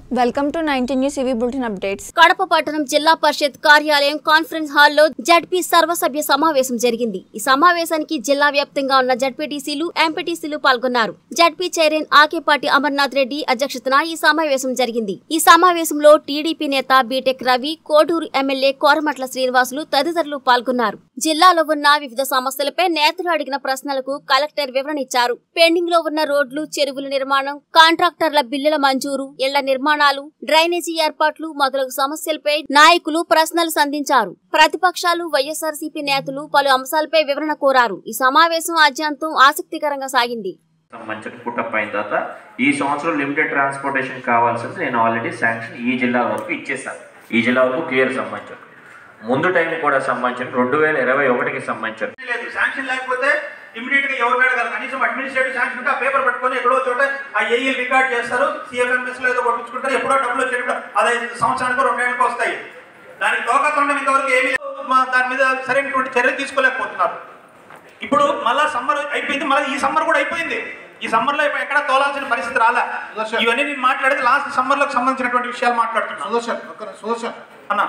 Welcome to nineteen news ఇవి bulletin updates Kadapa పట్టణం జిల్లా పరిషత్ కార్యాలయం కాన్ఫరెన్స్ హాల్లో జడ్పీ సర్వసభ్య సమావేశం జరిగింది ఈ సమావేశానికి జిల్లా వ్యాప్తంగా ఉన్న జడ్పీటీసీలు ఎంపీటీసీలు పాల్గొన్నారు జడ్పీ చైర్మన్ ఆకేపాటి అమర్నాథ్ రెడ్డి అధ్యక్షతన ఈ సమావేశం జరిగింది ఈ సమావేశంలో టీడీపీ నేత బీటెక్ రవి కోడూరు ఎమ్మెల్యే కోరమట్ల శ్రీనివాసులు తదితరులు పాల్గొన్నారు జిల్లాలో ఉన్న వివిధ సమస్యలపై నేతలు అడిగిన ప్రశ్నలకు కలెక్టర్ వివరణ ఇచ్చారు పెండింగ్ లో ఉన్న రోడ్లు చెరువుల నిర్మాణం కాంట్రాక్టర్ల బిల్లుల మంజూరు ఇళ్ల నిర్మాణాలు డ్రైనేజీ ఏర్పాట్లు మొదలగు సమస్యలపై నాయకులు ప్రశ్నలు సంధించారు ప్రతిపక్షాలు వైఎస్ఆర్సీపీ నేతలు పలు అంశాలపై వివరణ కోరారు ఈ సమావేశం ఆద్యంతం ఆసక్తికరంగా సాగింది సంబంధించిన పుట్టప్ అయిన తర్వాత ఈ సంవత్సరం లిమిటెడ్ ట్రాన్స్పోర్టేషన్ కావాల్సింది నేను ఆల్రెడీ శాంక్షన్ ఈ జిల్లా వరకు ఇచ్చేసాను ఈ జిల్లా వరకు క్లియర్ సంబంధించిన ముందు టైం కూడా సంబంధించిన రెండు వేల ఇరవై ఒకటికి సంబంధించిన లేదు శాంక్షన్ లేకపోతే ఇమీడియట్ గా ఎవరు అడగాలి కనీసం అడ్మినిస్ట్రేటివ్ శాంక్షన్ ఉంటే ఆ పేపర్ పట్టుకొని ఎక్కడో చోట ఆ ఏఈలు రికార్డ్ చేస్తారు సిఎఫ్ఎంఎస్ లో ఏదో కొట్టించుకుంటారు ఎప్పుడో డబ్బులు వచ్చేటప్పుడు అదే సంవత్సరానికి రెండేళ్ళకి వస్తాయి దానికి తోకతుండం ఇంతవరకు ఏమీ లేదు. మా దాని మీద సరైనటువంటి చర్య తీసుకోలేకపోతున్నారు ఇప్పుడు మళ్ళా సమ్మర్ అయిపోయింది మళ్ళీ ఈ సమ్మర్ కూడా అయిపోయింది ఈ సమ్మర్ లో ఎక్కడ తోలాల్సిన పరిస్థితి రాలే సుదర్శన్. ఇవన్నీ నేను మాట్లాడేది లాస్ట్ సమ్మర్ లకు సంబంధించినటువంటి విషయాలు మాట్లాడుతున్నాను సుదర్శన్ ఒక్క సుదర్శన్ అన్న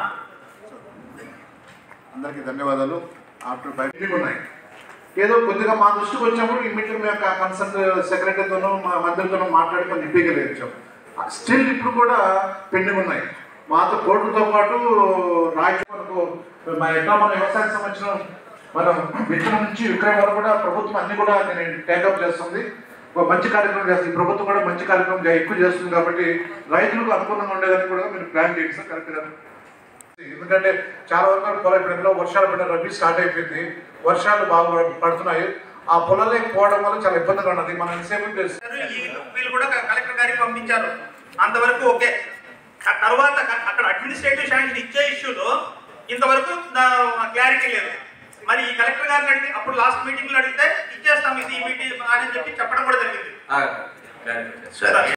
అందరికీ ధన్యవాదాలు ఆఫ్టర్ బయటికి ఉన్నాయి ఏదో కొద్దిగా మా దృష్టికి వచ్చినప్పుడు ఇమ్మీడియట్ మేము కన్సల్ట్ సెక్రటరీతోనూ మా మంత్రితోనూ మాట్లాడుకొని నిప్పగలిగాం స్టిల్ ఇప్పుడు కూడా పెండింగ్ ఉన్నాయి మాతో కోర్టుతో పాటు రాజ్యకు మా ఎట్లా మన వ్యవసాయ సంవత్సరం మనం విత్తనం నుంచి విక్రయం వరకు కూడా ప్రభుత్వం అన్ని కూడా నేను టేకప్ చేస్తుంది ఒక మంచి కార్యక్రమం చేస్తుంది ఈ ప్రభుత్వం కూడా మంచి కార్యక్రమం చే- ఎక్కువ చేస్తుంది కాబట్టి రైతులకు అనుకూలంగా ఉండేదని కూడా మీరు ప్లాన్ చేయండి సార్ కరెక్ట్ గారు ఎందుకంటే చాలా వరకు పొలం ఇప్పుడు ఎందులో వర్షాలు పడిన రబీ స్టార్ట్ అయిపోయింది వర్షాలు బాగా పడుతున్నాయి ఆ పొలాలే పోవడం వల్ల చాలా ఇబ్బందిగా ఉన్నది మనం ఎంతసేపు చేసి ఈ వీళ్ళు కూడా కలెక్టర్ గారికి పంపించారు అంతవరకు ఓకే ఆ తర్వాత క- అక్కడ అడ్మినిస్ట్రేటివ్ శాంక్షన్ ఇచ్చే ఇష్యూలో ఇంతవరకు క్లారిటీ లేదు మరి ఈ కలెక్టర్ గారిని అడిగి అప్పుడు లాస్ట్ మీటింగ్ లో అడిగితే ఇచ్చేస్తాం ఇది ఈ మీటింగ్ అని చెప్పి చెప్పడం కూడా జరిగింది ఆ,